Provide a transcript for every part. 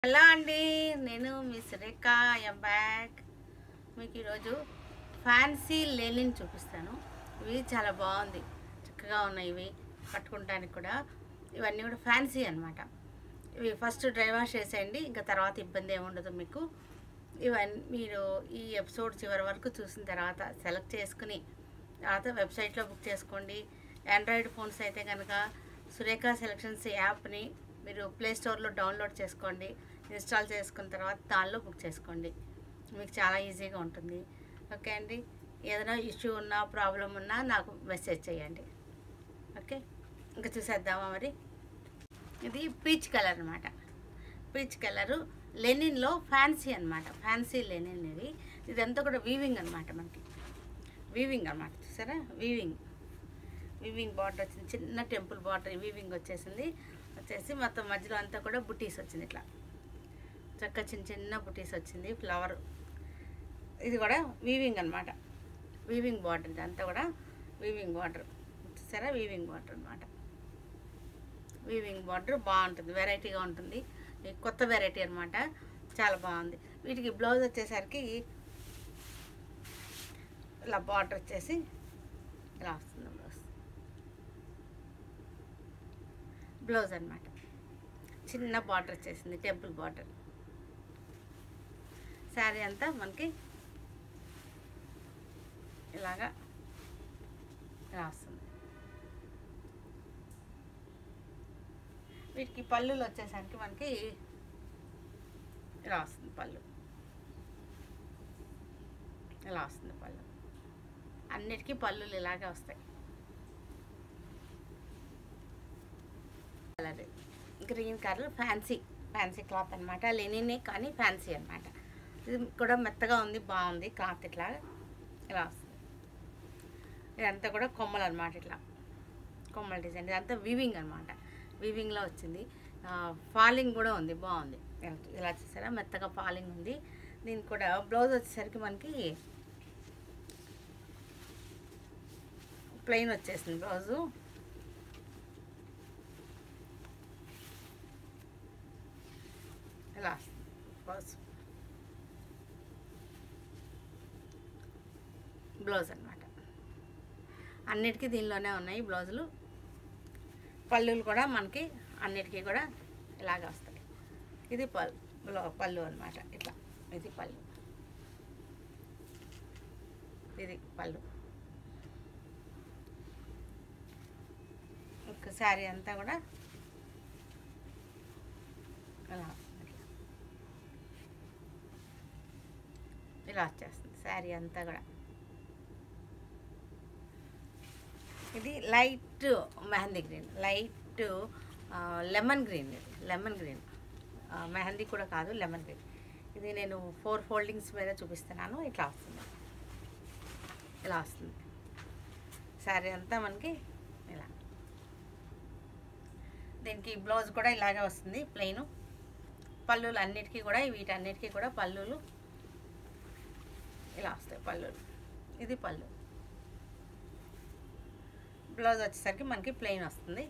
Hello అండి నేను మీ Surekha I'm back మీకు ఈరోజు ఫ్యాన్సీ లెనిన్ చూపిస్తాను ఇవి చాలా బాగుంది చక్కగా ఉన్నాయి ఇవి కట్టుకుంటానికి కూడా ఇవన్నీ కూడా ఫ్యాన్సీ అన్నమాట ఇవి ఫస్ట్ డ్రై వాష్ చేసేయండి ఇంకా తర్వాత ఇబ్బంది ఏమి ఉండదు మీకు ఇవన్నీ మీరు ఈ ఎపిసోడ్ చివరి వరకు చూసిన తర్వాత సెలెక్ట్ చేసుకుని తర్వాత వెబ్సైట్లో బుక్ చేసుకోండి ఆండ్రాయిడ్ ఫోన్స్ అయితే కనుక సురేఖ సెలక్షన్స్ యాప్ని మీరు ప్లే స్టోర్లో డౌన్లోడ్ చేసుకోండి ఇన్స్టాల్ చేసుకున్న తర్వాత దానిలో బుక్ చేసుకోండి మీకు చాలా ఈజీగా ఉంటుంది ఓకే అండి ఏదైనా ఇష్యూ ఉన్నా ప్రాబ్లం ఉన్నా నాకు మెసేజ్ చేయండి ఓకే ఇంకా చూసేద్దామా మరి ఇది పీచ్ కలర్ అనమాట పీచ్ కలరు లెనిన్లో ఫ్యాన్సీ అనమాట ఫ్యాన్సీ లెనిన్ ఇది ఇదంతా కూడా వీవింగ్ అనమాట మనకి వీవింగ్ అనమాట చూసారా వీవింగ్ వీవింగ్ బార్డర్ వచ్చింది చిన్న టెంపుల్ బార్డర్ వీవింగ్ వచ్చేసింది వచ్చేసి మొత్తం మధ్యలో అంతా కూడా బుటీస్ వచ్చింది ఇట్లా చక్క చిన్న చిన్న బుటీస్ వచ్చింది ఫ్లవర్ ఇది కూడా వీవింగ్ అనమాట వీవింగ్ బార్డర్ ఇదంతా కూడా వీవింగ్ బార్డర్ చూసారా వీవింగ్ బార్డర్ అనమాట వీవింగ్ బార్డర్ బాగుంటుంది వెరైటీగా ఉంటుంది ఇది కొత్త వెరైటీ అనమాట చాలా బాగుంది వీటికి బ్లౌజ్ వచ్చేసరికి ఇలా బార్డర్ వచ్చేసి ఇలా వస్తుంది బ్లౌజ్ బ్లౌజ్ అనమాట చిన్న బార్డర్ వచ్చేసింది టెంపుల్ బార్డర్ శారీ అంతా మనకి ఇలాగా ఇలా వస్తుంది వీటికి పళ్ళులు వచ్చేసరికి మనకి ఇలా వస్తుంది పళ్ళు ఇలా వస్తుంది పళ్ళు అన్నిటికీ పళ్ళులు ఇలాగే వస్తాయి colour green colour fancy fancy cloth అనమాట లెనినే కానీ ఫ్యాన్సీ అనమాట ఇది కూడా మెత్తగా ఉంది బాగుంది క్లాత్ ఇట్లా ఇలా వస్తుంది ఇదంతా కూడా కొమ్మలు అనమాట ఇట్లా కొమ్మల డిజైన్ ఇదంతా వీవింగ్ అనమాట వీవింగ్లో వచ్చింది ఫాలింగ్ కూడా ఉంది బాగుంది ఇలా- ఇలా చూసారా మెత్తగా ఫాలింగ్ ఉంది దీనికి కూడా బ్లౌజ్ వచ్చేసరికి మనకి ప్లెయిన్ వచ్చేసింది బ్లౌజు ఇలా బ్లౌజ్ బ్లౌజ్ అనమాట అన్నిటికీ దీనిలోనే ఉన్నాయి బ్లౌజులు పళ్ళులు కూడా మనకి అన్నిటికీ కూడా ఇలాగే వస్తాయి ఇది పళ్ళు బ్లౌ- పళ్ళు అనమాట ఇట్లా ఇది పళ్ళు ఇది పళ్ళు ఒక శారీ అంతా కూడా ఇలా వస్తుంది. ఇలా వచ్చేస్తుంది శారీ అంతా కూడా ఇది light mehndi green light lemon green ఇది లెమన్ గ్రీన్ మెహందీ కూడా కాదు లెమన్ గ్రీన్ ఇది నేను ఫోర్ ఫోల్డింగ్స్ మీద చూపిస్తున్నాను ఇట్లా వస్తుంది ఇలా వస్తుంది శారీ అంతా మనకి ఇలా దీనికి బ్లౌజ్ కూడా ఇలాగే వస్తుంది ప్లెయిన్ పళ్ళులు అన్నిటికీ కూడా వీటన్నిటికీ కూడా పళ్ళులు ఇలా వస్తాయి పళ్ళులు ఇది పళ్ళు బ్లౌజ్ వచ్చేసరికి మనకి ప్లెయిన్ వస్తుంది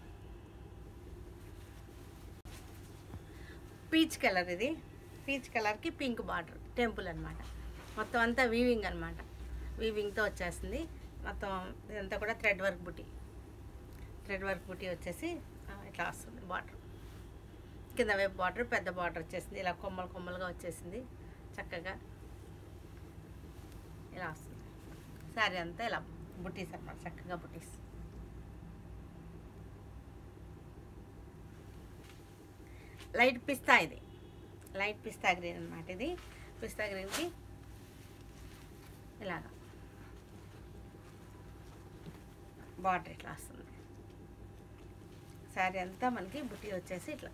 పీచ్ కలర్ ఇది పీచ్ కలర్కి పింక్ బార్డర్ టెంపుల్ అనమాట మొత్తం అంతా వీవింగ్ అనమాట వీవింగ్తో వచ్చేస్తుంది మొత్తం ఇదంతా కూడా thread work buti thread work buti వచ్చేసి ఆ, ఇట్లా వస్తుంది బార్డర్ కింద వైపు బార్డర్ పెద్ద బార్డర్ వచ్చేసింది ఇలా కొమ్మలు కొమ్మలుగా వచ్చేసింది చక్కగా ఇలా వస్తుంది శారీ అంతా ఇలా బుటీస్ అన్నమాట చక్కగా బుటీస్ లైట్ పిస్తా ఇది లైట్ పిస్తా గ్రీన్ అనమాట ఇది పిస్తా గ్రీన్కి ఇలాగా బార్డర్ ఇట్లా వస్తుంది శారీ అంతా మనకి బుట్టి వచ్చేసి ఇట్లా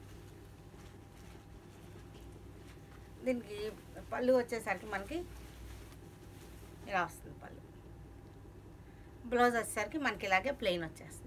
దీనికి పళ్ళు వచ్చేసరికి మనకి ఇలా వస్తుంది పళ్ళు బ్లౌజ్ వచ్చేసరికి మనకి ఇలాగే ప్లెయిన్ వచ్చేస్తుంది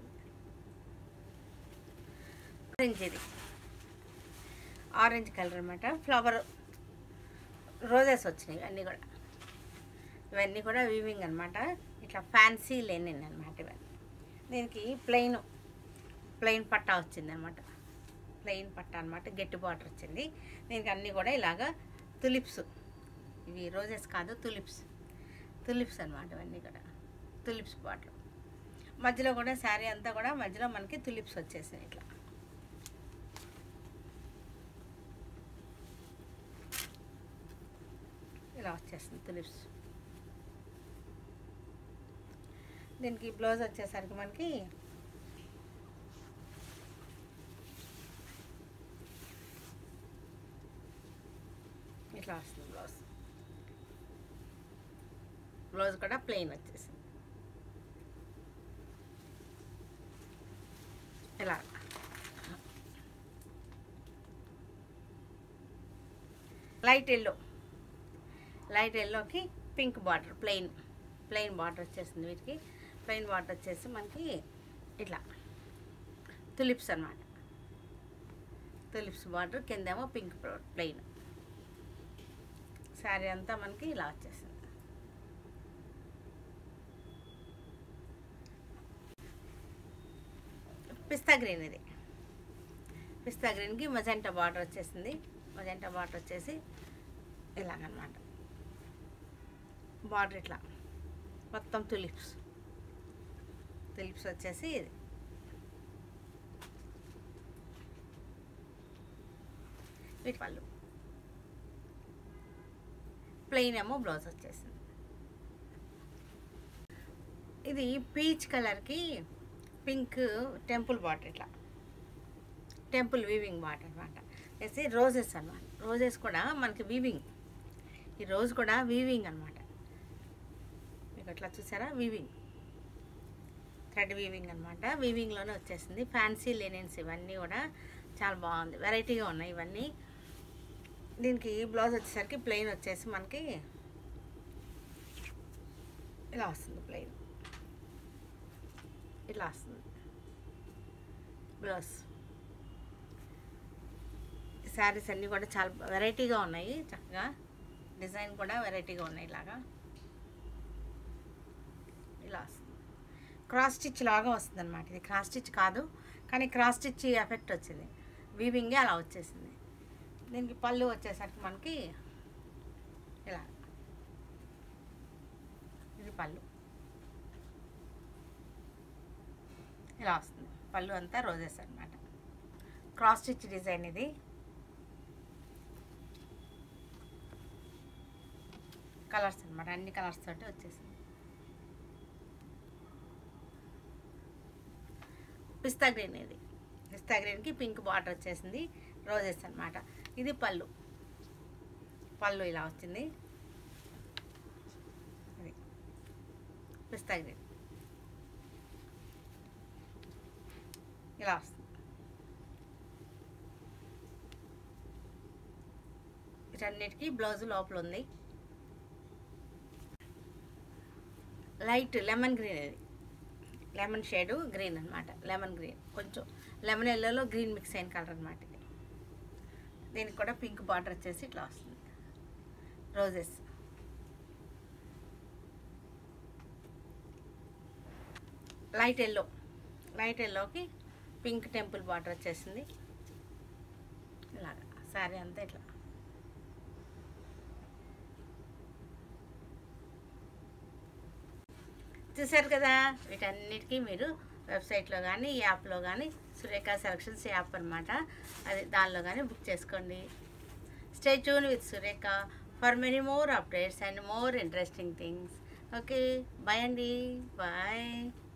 ఆరెంజ్ ఇది ఆరెంజ్ కలర్ అనమాట ఫ్లవర్ రోజెస్ వచ్చినాయి ఇవన్నీ కూడా ఇవన్నీ కూడా వీవింగ్ అనమాట ఇట్లా ఫ్యాన్సీ లెనిన్ అనమాట ఇవన్నీ దీనికి ప్లెయిన్ ప్లెయిన్ పట్టా వచ్చింది అనమాట ప్లెయిన్ పట్ట అనమాట గట్టి బార్డర్ వచ్చింది దీనికి అన్నీ కూడా ఇలాగా తులిప్స్ ఇవి రోజెస్ కాదు తులిప్స్ తులిప్స్ అనమాట ఇవన్నీ కూడా తులిప్స్ బార్డర్ మధ్యలో కూడా శారీ అంతా కూడా మధ్యలో మనకి తులిప్స్ వచ్చేసాయి ఇట్లా ఇలా వచ్చేస్తుంది తులిప్స్ దీనికి బ్లౌజ్ వచ్చేసరికి మనకి ఇట్లా వస్తుంది బ్లౌజ్ బ్లౌజ్ కూడా ప్లెయిన్ వచ్చేసింది ఇలా లైట్ ఎల్లో లైట్ ఎల్లోకి pink border plain plain border వచ్చేసింది వీటికి ప్లెయిన్ బార్డర్ వచ్చేసి మనకి ఇట్లా తులిప్స్ అన్నమాట తులిప్స్ బార్డర్ కిందేమో పింక్ ప్లెయిన్ శారీ అంతా మనకి ఇలా వచ్చేసింది పిస్తా గ్రీన్ ఇది పిస్తా గ్రీన్కి మజెంటా బార్డర్ వచ్చేసింది మజెంటా బార్డర్ వచ్చేసి ఇలాగనమాట బార్డర్ ఇట్లా మొత్తం తులిప్స్ తులిప్స్ వచ్చేసి ఇది వీటి పళ్ళు ప్లెయిన్ ఏమో బ్లౌజ్ వచ్చేసింది ఇది పీచ్ కలర్కి పింక్ టెంపుల్ బాటర్ ఇట్లా టెంపుల్ వీవింగ్ బాటర్ అనమాట వేసి రోజెస్ అన్నమాట రోజెస్ కూడా మనకి వీవింగ్ ఈ రోజ్ కూడా వీవింగ్ అనమాట మీకు అట్లా చూసారా వీవింగ్ థ్రెడ్ వీవింగ్ అనమాట వీవింగ్లోనే వచ్చేసింది ఫ్యాన్సీ లెనిన్స్ ఇవన్నీ కూడా చాలా బాగుంది వెరైటీగా ఉన్నాయి ఇవన్నీ దీనికి బ్లౌజ్ వచ్చేసరికి ప్లెయిన్ వచ్చేసి మనకి ఇలా వస్తుంది ప్లెయిన్ ఇలా వస్తుంది బ్లౌజ్ శారీస్ అన్నీ కూడా చాలా వెరైటీగా ఉన్నాయి చక్కగా డిజైన్ కూడా వెరైటీగా ఉన్నాయి ఇలాగా ఇలా వస్తుంది క్రాస్ స్టిచ్ లాగా వస్తుంది అనమాట ఇది క్రాస్ స్టిచ్ కాదు కానీ క్రాస్ స్టిచ్ ఎఫెక్ట్ వచ్చింది వీవింగే అలా వచ్చేసింది దీనికి పళ్ళు వచ్చేసరికి మనకి ఇలా ఇది పళ్ళు ఇలా వస్తుంది పళ్ళు అంతా రోజెస్ అనమాట క్రాస్ స్టిచ్ డిజైన్ ఇది కలర్స్ అనమాట అన్ని కలర్స్ తోటి వచ్చేసింది పిస్తా గ్రీన్ ఇది పిస్తా గ్రీన్కి పింక్ బార్డర్ వచ్చేసింది రోజెస్ అనమాట ఇది పళ్ళు పళ్ళు ఇలా వచ్చింది ఇది పిస్తా గ్రీన్ ఇలా వస్తుంది వీటన్నిటికీ బ్లౌజ్ లోపల ఉంది లైట్ లెమన్ గ్రీన్ ఇది లెమన్ షేడు గ్రీన్ అనమాట లెమన్ గ్రీన్ కొంచెం లెమన్ ఎల్లోలో గ్రీన్ మిక్స్ అయిన కలర్ అనమాట ఇది దీనికి కూడా పింక్ బార్డర్ వచ్చేసి ఇట్లా వస్తుంది రోజెస్ లైట్ ఎల్లో లైట్ ఎల్లోకి పింక్ టెంపుల్ బార్డర్ వచ్చేసింది ఇలాగా శారీ అంతా ఇట్లా చూసారు కదా వీటన్నిటికీ మీరు వెబ్సైట్లో కానీ యాప్లో కానీ సురేఖ సెలక్షన్స్ యాప్ అనమాట అది దానిలో కానీ బుక్ చేసుకోండి stay tune with Surekha for many more updates and more interesting things okay bye అండి బాయ్